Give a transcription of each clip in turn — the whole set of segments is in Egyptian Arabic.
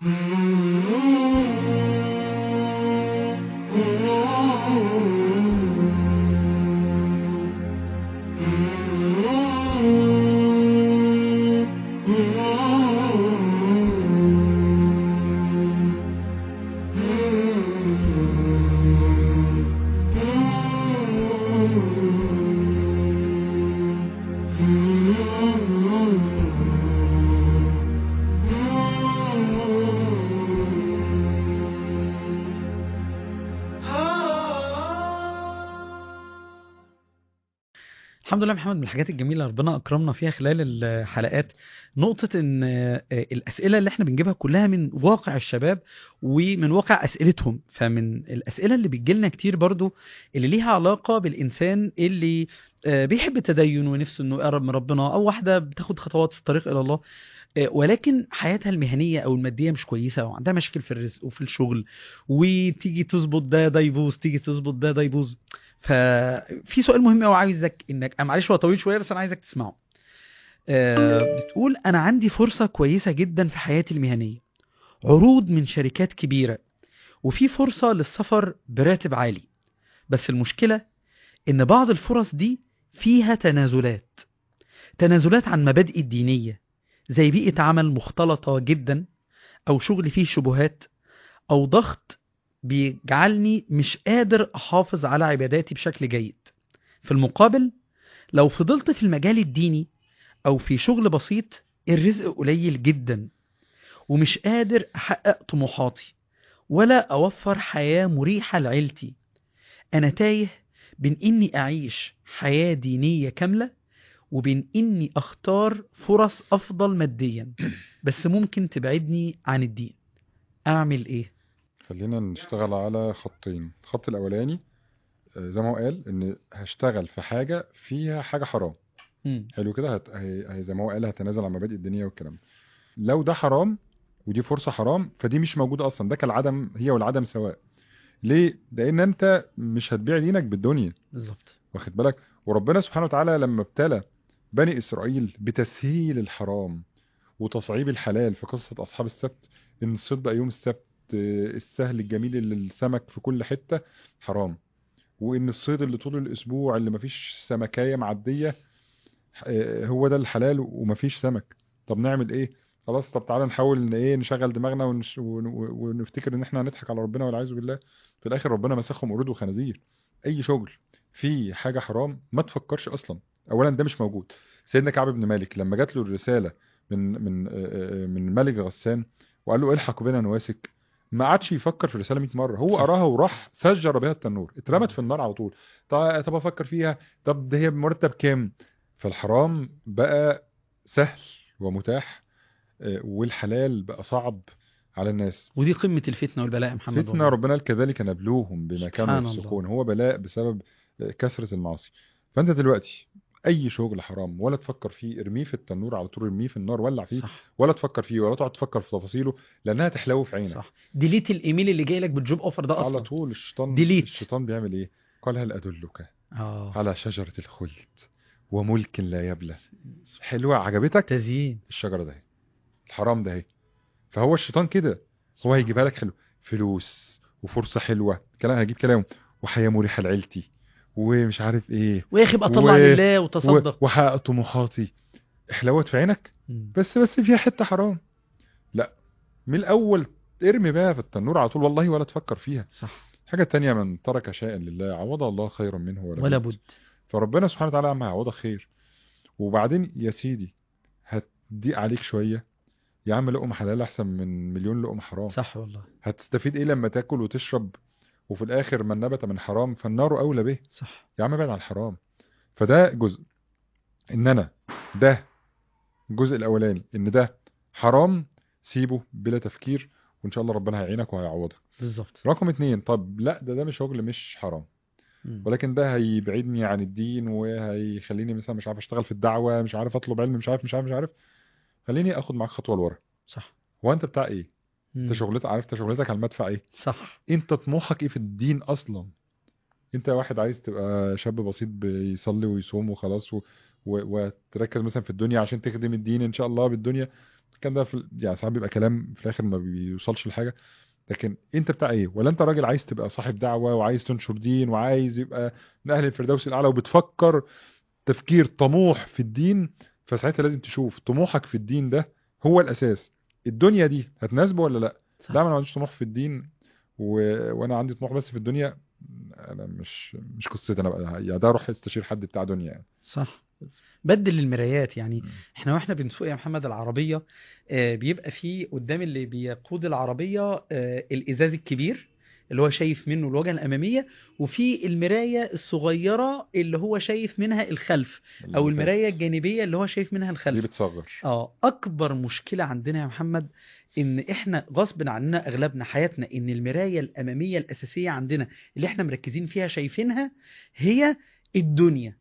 الحمد لله محمد من الحاجات الجميلة ربنا أكرمنا فيها خلال الحلقات نقطة إن آه، الأسئلة اللي إحنا بنجيبها كلها من واقع الشباب ومن واقع أسئلتهم فمن الأسئلة اللي بتجيلنا كتير برضو اللي ليها علاقة بالإنسان اللي آه، بيحب التدين ونفسه إنه يقرب من ربنا أو واحدة بتاخد خطوات في الطريق إلى الله آه، ولكن حياتها المهنية أو المادية مش كويسة أو عندها مشاكل في الرزق وفي الشغل وتيجي تظبط ده ده يبوظ تيجي تظبط ده ده يبوظ ففي سؤال مهم قوي عايزك انك أنا معلش هو طويل شويه بس انا عايزك تسمعه آه، بتقول انا عندي فرصه كويسه جدا في حياتي المهنيه عروض من شركات كبيره وفي فرصه للسفر براتب عالي بس المشكله ان بعض الفرص دي فيها تنازلات تنازلات عن مبادئي الدينيه زي بيئه عمل مختلطه جدا او شغل فيه شبهات او ضغط بيجعلني مش قادر احافظ على عباداتي بشكل جيد في المقابل لو فضلت في المجال الديني او في شغل بسيط الرزق قليل جدا ومش قادر احقق طموحاتي ولا اوفر حياة مريحة لعيلتي انا تايه بين اني اعيش حياة دينية كاملة وبين اني اختار فرص افضل ماديا بس ممكن تبعدني عن الدين اعمل ايه خلينا نشتغل على خطين الخط الاولاني آه، زي ما هو قال ان هشتغل في حاجه فيها حاجه حرام مم. حلو كده هت... هي... هي زي ما هو قال هتنازل عن مبادئ الدنيا والكلام ده لو ده حرام ودي فرصه حرام فدي مش موجوده اصلا ده كالعدم هي والعدم سواء ليه لان انت مش هتبيع دينك بالدنيا بالظبط واخد بالك وربنا سبحانه وتعالى لما ابتلى بني اسرائيل بتسهيل الحرام وتصعيب الحلال في قصه اصحاب السبت ان الصيد بقى يوم السبت آه، السهل الجميل اللي السمك في كل حته حرام وان الصيد اللي طول الاسبوع اللي مفيش سمكايه معديه آه، هو ده الحلال ومفيش سمك طب نعمل ايه خلاص طب تعالى نحاول ان ايه نشغل دماغنا ونش... ون... ونفتكر ان احنا هنضحك على ربنا والعياذ بالله في الاخر ربنا مسخهم قرود وخنازير اي شغل فيه حاجه حرام ما تفكرش اصلا اولا ده مش موجود سيدنا كعب بن مالك لما جات له الرساله من من آه، آه، من ملك غسان وقال له الحق بنا نواسك ما عادش يفكر في الرساله 100 مره هو صح. قراها وراح سجر بها التنور اترمت في النار على طول طب طب افكر فيها طب ده هي بمرتب كام فالحرام بقى سهل ومتاح آه، والحلال بقى صعب على الناس ودي قمة الفتنة والبلاء يا محمد فتنة والله. ربنا قال كذلك نبلوهم بما كانوا سبحان الله. يفسقون هو بلاء بسبب آه، كثرة المعاصي فانت دلوقتي اي شغل حرام ولا تفكر فيه ارميه في التنور على طول ارميه في النار ولع فيه صح ولا تفكر فيه ولا تقعد تفكر في تفاصيله لانها تحلو في عينك صح ديليت الايميل اللي جاي لك بالجوب اوفر ده على اصلا طول الشيطان Delete. الشيطان بيعمل ايه قال هل ادلك اه على شجرة الخلد وملك لا يبلى حلوة عجبتك تزيين الشجرة ده اهي. الحرام ده اهي فهو الشيطان كده هو هيجيبها لك حلو فلوس وفرصة حلوة كلام هجيب كلام وحياة مريحة لعيلتي ومش عارف ايه ويا اخي ابقى طلع و- لله و- وتصدق وحقق طموحاتي حلوت في عينك مم. بس بس فيها حتة حرام لا من الاول ارمي بقى في التنور على طول والله ولا تفكر فيها صح حاجة تانية من ترك شيئا لله عوض الله خيرا منه ولا, ولا بد. بد فربنا سبحانه وتعالى عم هيعوضك خير وبعدين يا سيدي هتضيق عليك شوية يا عم لقمة حلال احسن من مليون لقمة حرام صح والله هتستفيد ايه لما تاكل وتشرب وفي الاخر من نبت من حرام فالنار اولى به صح يا عم ابعد عن الحرام فده جزء ان انا ده الجزء الاولاني ان ده حرام سيبه بلا تفكير وان شاء الله ربنا هيعينك وهيعوضك بالظبط رقم اتنين طب لا ده ده مش شغل مش حرام مم. ولكن ده هيبعدني عن الدين وهيخليني مثلا مش عارف اشتغل في الدعوه مش عارف اطلب علم مش عارف مش عارف مش عارف خليني اخد معاك خطوه لورا صح هو انت بتاع ايه انت مم. شغلتك عارف انت شغلتك على المدفع ايه صح انت طموحك ايه في الدين اصلا انت واحد عايز تبقى شاب بسيط بيصلي ويصوم وخلاص و... و... وتركز مثلا في الدنيا عشان تخدم الدين ان شاء الله بالدنيا الكلام ده في ال- يعني ساعات بيبقى كلام في الاخر ما بيوصلش لحاجه لكن انت بتاع ايه ولا انت راجل عايز تبقى صاحب دعوه وعايز تنشر دين وعايز يبقى من اهل الفردوس الاعلى وبتفكر تفكير طموح في الدين فساعتها لازم تشوف طموحك في الدين ده هو الاساس الدنيا دي هتناسبه ولا لا صح. لا انا ما عنديش طموح في الدين و... وانا عندي طموح بس في الدنيا انا مش مش قصتي انا بقى يعني ده اروح استشير حد بتاع دنيا يعني صح بدل المرايات يعني مم. احنا واحنا بنسوق يا محمد العربيه آه، بيبقى في قدام اللي بيقود العربيه آه، الازاز الكبير اللي هو شايف منه الواجهه الاماميه وفي المرايه الصغيره اللي هو شايف منها الخلف او اللي المرايه فات. الجانبيه اللي هو شايف منها دي الخلف بتصغر اه اكبر مشكله عندنا يا محمد ان احنا غصب عننا اغلبنا حياتنا ان المرايه الاماميه الاساسيه عندنا اللي احنا مركزين فيها شايفينها هي الدنيا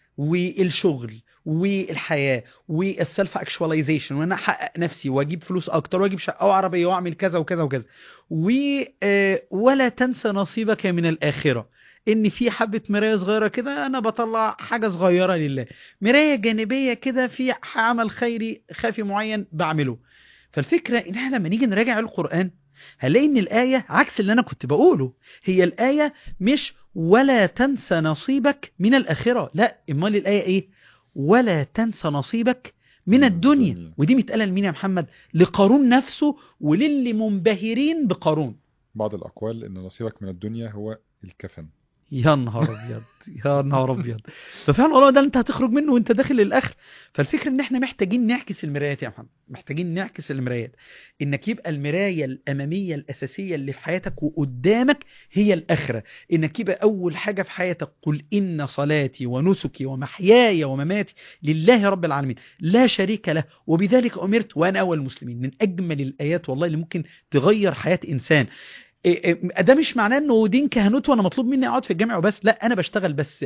والشغل والحياه والسلف اكشواليزيشن وانا احقق نفسي واجيب فلوس اكتر واجيب شقه وعربيه واعمل كذا وكذا وكذا و آه، ولا تنسى نصيبك من الاخره ان في حبه مرايه صغيره كده انا بطلع حاجه صغيره لله مرايه جانبيه كده في عمل خيري خافي معين بعمله فالفكره ان احنا لما نيجي نراجع القران هنلاقي ان الايه عكس اللي انا كنت بقوله هي الايه مش ولا تنسى نصيبك من الاخره لا امال الايه ايه ولا تنسى نصيبك من من الدنيا الدنيا. ودي متقاله لمين يا محمد لقارون نفسه وللي منبهرين بقارون بعض الاقوال ان نصيبك من الدنيا هو الكفن يا نهار ابيض يا نهار ابيض ففعلا والله ده انت هتخرج منه وانت داخل الاخر فالفكره ان احنا محتاجين نعكس المرايات يا محمد محتاجين نعكس المرايات انك يبقى المرايه الاماميه الاساسيه اللي في حياتك وقدامك هي الاخره انك يبقى اول حاجه في حياتك قل ان صلاتي ونسكي ومحياي ومماتي لله رب العالمين لا شريك له وبذلك امرت وانا اول المسلمين من اجمل الايات والله اللي ممكن تغير حياه انسان إيه إيه ده مش معناه انه دين كهنوت وانا مطلوب مني اقعد في الجامع وبس لا انا بشتغل بس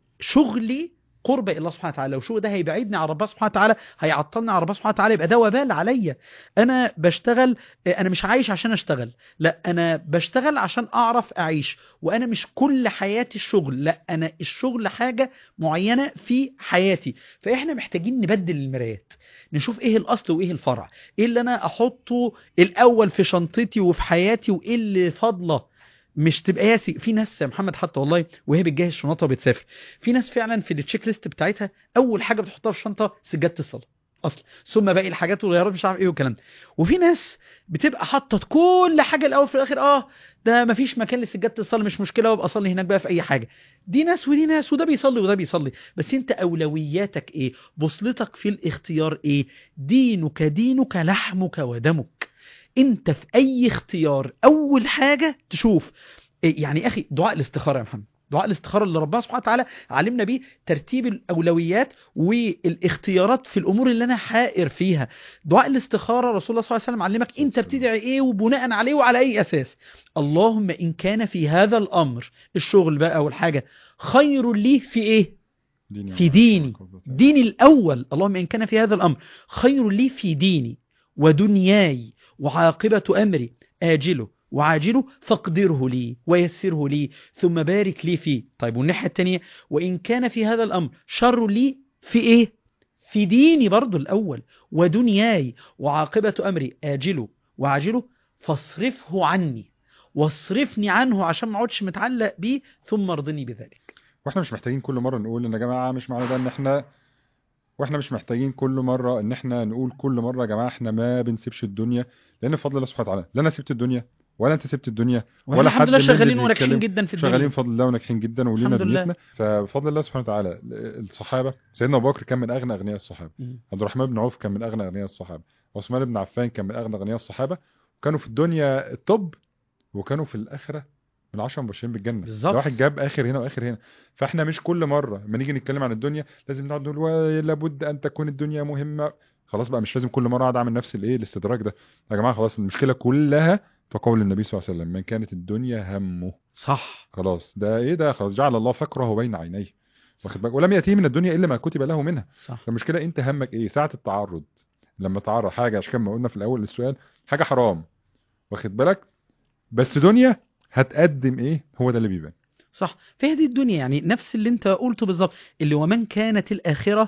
شغلي قرب الى الله سبحانه وتعالى لو شغل ده هيبعدني عن ربنا سبحانه وتعالى هيعطلني عن ربنا سبحانه وتعالى يبقى ده وبال عليا انا بشتغل إيه، انا مش عايش عشان اشتغل لا انا بشتغل عشان اعرف اعيش وانا مش كل حياتي الشغل لا انا الشغل حاجه معينه في حياتي فاحنا محتاجين نبدل المرايات نشوف ايه الاصل وايه الفرع ايه اللي انا احطه الاول في شنطتي وفي حياتي وايه اللي فاضله مش تبقى ياسي في ناس يا محمد حتى والله وهي بتجهز شنطها وبتسافر في ناس فعلا في التشيك ليست بتاعتها اول حاجه بتحطها في الشنطه سجاده الصلاه اصلا ثم باقي الحاجات والغيارات مش عارف ايه والكلام ده وفي ناس بتبقى حاطه كل حاجه الاول في الاخر اه ده مفيش مكان لسجاده الصلاه مش مشكله وابقى اصلي هناك بقى في اي حاجه دي ناس ودي ناس وده بيصلي وده بيصلي بس انت اولوياتك ايه بوصلتك في الاختيار ايه دينك دينك لحمك ودمك انت في اي اختيار اول حاجه تشوف إيه يعني يا اخي دعاء الاستخاره يا محمد دعاء الاستخاره اللي ربنا سبحانه وتعالى علمنا بيه ترتيب الاولويات والاختيارات في الامور اللي انا حائر فيها دعاء الاستخاره رسول الله صلى الله عليه وسلم علمك انت بتدعي ايه وبناء عليه وعلى اي اساس اللهم ان كان في هذا الامر الشغل بقى والحاجه خير لي في ايه ديني في ديني ديني الأول اللهم إن كان في هذا الأمر خير لي في ديني ودنياي وعاقبة أمري آجله وعاجله فاقدره لي ويسره لي ثم بارك لي فيه طيب والناحية التانية وإن كان في هذا الأمر شر لي في إيه في ديني برضو الأول ودنياي وعاقبة أمري آجله وعاجله فاصرفه عني واصرفني عنه عشان ما اقعدش متعلق بيه ثم ارضني بذلك واحنا مش محتاجين كل مره نقول ان يا جماعه مش معنى ده ان احنا واحنا مش محتاجين كل مره ان احنا نقول كل مره يا جماعه احنا ما بنسيبش الدنيا لان بفضل الله سبحانه وتعالى لا انا سبت الدنيا ولا انت سبت الدنيا ولا ولا الحمد حد لله من اللي شغالين وناجحين بيتكلم جدا في الدنيا شغالين بفضل الله وناجحين جدا ولينا الحمد لله. دنيتنا فبفضل الله سبحانه وتعالى الصحابه سيدنا ابو بكر كان من اغنى اغنياء الصحابه مم. عبد الرحمن بن عوف كان من اغنى اغنياء الصحابه عثمان بن عفان كان من اغنى اغنياء الصحابه وكانوا في الدنيا الطب وكانوا في الاخره من 10 مبشرين بالجنه بالظبط. ده واحد جاب اخر هنا واخر هنا فاحنا مش كل مره لما نيجي نتكلم عن الدنيا لازم نقعد نقول "و- لابد ان تكون الدنيا مهمه خلاص بقى مش لازم كل مره اقعد اعمل نفس الايه الاستدراك ده يا جماعه خلاص المشكله كلها في قول النبي صلى الله عليه وسلم من كانت الدنيا همه صح خلاص ده ايه ده خلاص جعل الله فقره بين عينيه واخد بالك ولم ياتيه من الدنيا الا ما كتب له منها صح المشكله انت همك ايه ساعه التعرض لما تعرض حاجه عشان كما قلنا في الاول السؤال حاجه حرام واخد بالك بس دنيا هتقدم ايه هو ده اللي بيبان صح فهي دي الدنيا يعني نفس اللي انت قلته بالظبط اللي ومن كانت الآخرة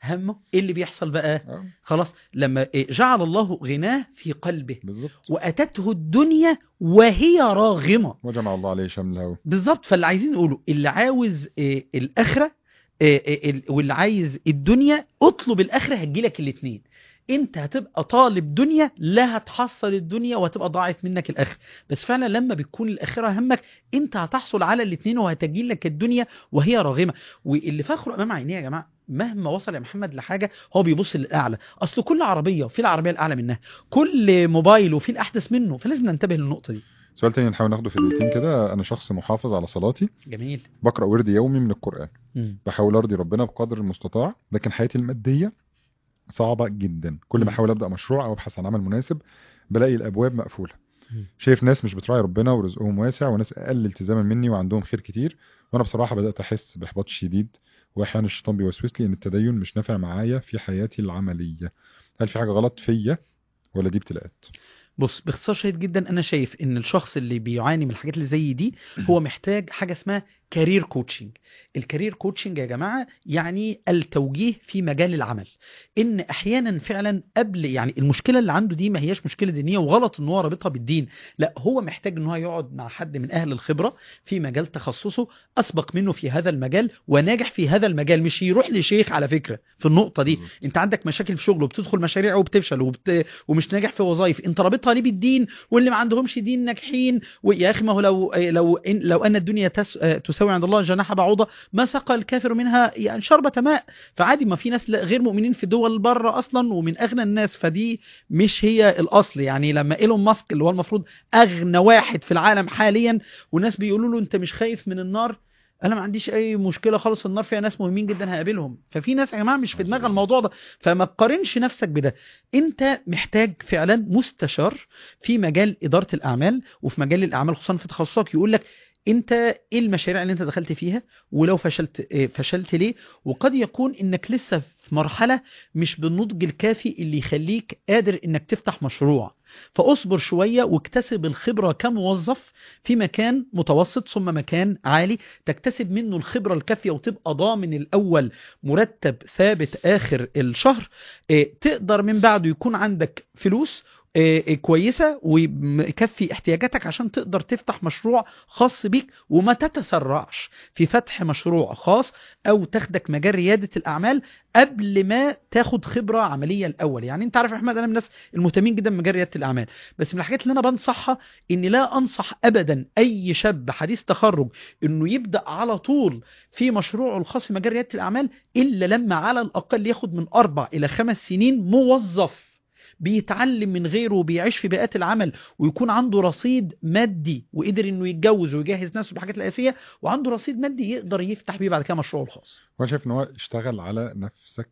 همه ايه اللي بيحصل بقى اه خلاص لما إيه، جعل الله غناه في قلبه بالظبط واتته الدنيا وهي راغمه وجمع الله عليه شمله بالظبط فاللي عايزين نقوله اللي عاوز إيه الاخره إيه إيه ال- واللي عايز الدنيا اطلب الاخره هتجيلك الاثنين انت هتبقى طالب دنيا لا هتحصل الدنيا وهتبقى ضاعت منك الاخره بس فعلا لما بتكون الاخره همك انت هتحصل على الاثنين وهتجي لك الدنيا وهي راغمه واللي فاخره امام عينيه يا جماعه مهما وصل يا محمد لحاجه هو بيبص للاعلى اصل كل عربيه وفي العربيه الاعلى منها كل موبايل وفي الاحدث منه فلازم ننتبه للنقطه دي سؤال تاني نحاول ناخده في دقيقتين كده انا شخص محافظ على صلاتي جميل بقرا ورد يومي من القران مم. بحاول ارضي ربنا بقدر المستطاع لكن حياتي الماديه صعبه جدا كل مم. ما احاول ابدا مشروع او ابحث عن عمل مناسب بلاقي الابواب مقفوله مم. شايف ناس مش بتراعي ربنا ورزقهم واسع وناس اقل التزاما مني وعندهم خير كتير وانا بصراحه بدات احس باحباط شديد واحيانا الشيطان بيوسوس لي ان التدين مش نافع معايا في حياتي العمليه هل في حاجه غلط فيا ولا دي ابتلاءات بص باختصار شديد جدا انا شايف ان الشخص اللي بيعاني من الحاجات اللي زي دي هو محتاج حاجه اسمها كارير كوتشنج الكارير كوتشنج يا جماعه يعني التوجيه في مجال العمل ان احيانا فعلا قبل يعني المشكله اللي عنده دي ما هياش مشكله دينيه وغلط ان هو رابطها بالدين لا هو محتاج ان هو يقعد مع حد من اهل الخبره في مجال تخصصه اسبق منه في هذا المجال وناجح في هذا المجال مش يروح لشيخ على فكره في النقطه دي انت عندك مشاكل في شغل وبتدخل مشاريع وبتفشل وبت... ومش ناجح في وظائف انت رابطها ليه بالدين واللي ما عندهمش دين ناجحين ويا اخي ما هو لو لو إن لو ان الدنيا تس... آه، تساوي عند الله جناح بعوضه ما سقى الكافر منها يعني شربة ماء فعادي ما في ناس لا- غير مؤمنين في دول بره اصلا ومن اغنى الناس فدي مش هي الاصل يعني لما ايلون ماسك اللي هو المفروض اغنى واحد في العالم حاليا والناس بيقولوا له انت مش خايف من النار انا ما عنديش اي مشكله خالص النار فيها ناس مهمين جدا هقابلهم ففي ناس يا جماعه مش في دماغها الموضوع ده فما تقارنش نفسك بده انت محتاج فعلا مستشار في مجال اداره الاعمال وفي مجال الاعمال خصوصا في تخصصك يقول لك انت ايه المشاريع اللي انت دخلت فيها ولو فشلت إيه فشلت ليه وقد يكون انك لسه في مرحله مش بالنضج الكافي اللي يخليك قادر انك تفتح مشروع فاصبر شويه واكتسب الخبره كموظف في مكان متوسط ثم مكان عالي تكتسب منه الخبره الكافيه وتبقى ضامن الاول مرتب ثابت اخر الشهر إيه، تقدر من بعده يكون عندك فلوس إيه، إيه، كويسه ويكفي احتياجاتك عشان تقدر تفتح مشروع خاص بيك وما تتسرعش في فتح مشروع خاص او تاخدك مجال رياده الاعمال قبل ما تاخد خبره عمليه الاول يعني انت عارف يا احمد انا من الناس المهتمين جدا بمجال رياده الاعمال بس من الحاجات اللي انا بنصحها اني لا انصح ابدا اي شاب حديث تخرج انه يبدا على طول في مشروعه الخاص في مجال رياده الاعمال الا لما على الاقل ياخد من اربع الى خمس سنين موظف بيتعلم من غيره وبيعيش في بيئات العمل ويكون عنده رصيد مادي وقدر انه يتجوز ويجهز نفسه بالحاجات الاساسيه وعنده رصيد مادي يقدر يفتح بيه بعد كده مشروعه الخاص وانا شايف ان هو اشتغل على نفسك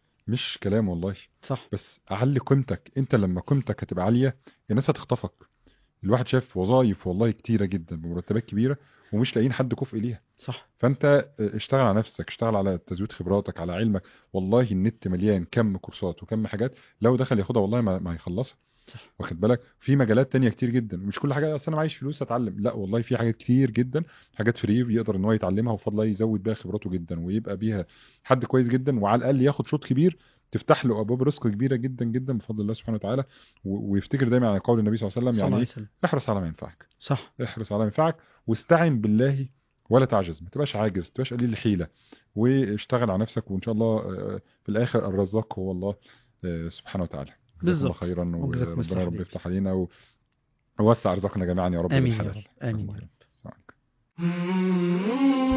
مش كلام والله صح بس اعلي قيمتك انت لما قيمتك هتبقى عاليه الناس هتخطفك الواحد شاف وظايف والله كتيره جدا بمرتبات كبيره ومش لاقيين حد كفء ليها صح فانت اشتغل على نفسك اشتغل على تزويد خبراتك على علمك والله النت مليان كم كورسات وكم حاجات لو دخل ياخدها والله ما, ما هيخلصها صح. واخد بالك في مجالات تانية كتير جدا مش كل حاجه اصل انا معيش فلوس اتعلم لا والله في حاجات كتير جدا حاجات فري يقدر ان هو يتعلمها وبفضل الله يزود بيها خبراته جدا ويبقى بيها حد كويس جدا وعلى الاقل ياخد شوط كبير تفتح له ابواب رزق كبيره جدا جدا بفضل الله سبحانه وتعالى و- ويفتكر دايما على قول النبي صلى الله عليه وسلم صلى الله يعني عليه ايه وسلم احرص على ما ينفعك صح احرص على ما ينفعك واستعن بالله ولا تعجز ما تبقاش عاجز ما تبقاش قليل الحيله واشتغل على نفسك وان شاء الله آه، في الاخر الرزاق هو الله آه، سبحانه وتعالى جزاكم الله بالظبط. خيرا وجزاكم وربنا الله يا رب خير. يفتح علينا و- ووسع رزقنا جميعا يا رب امين يا بالحلال رب امين الله يا رب يسلمك.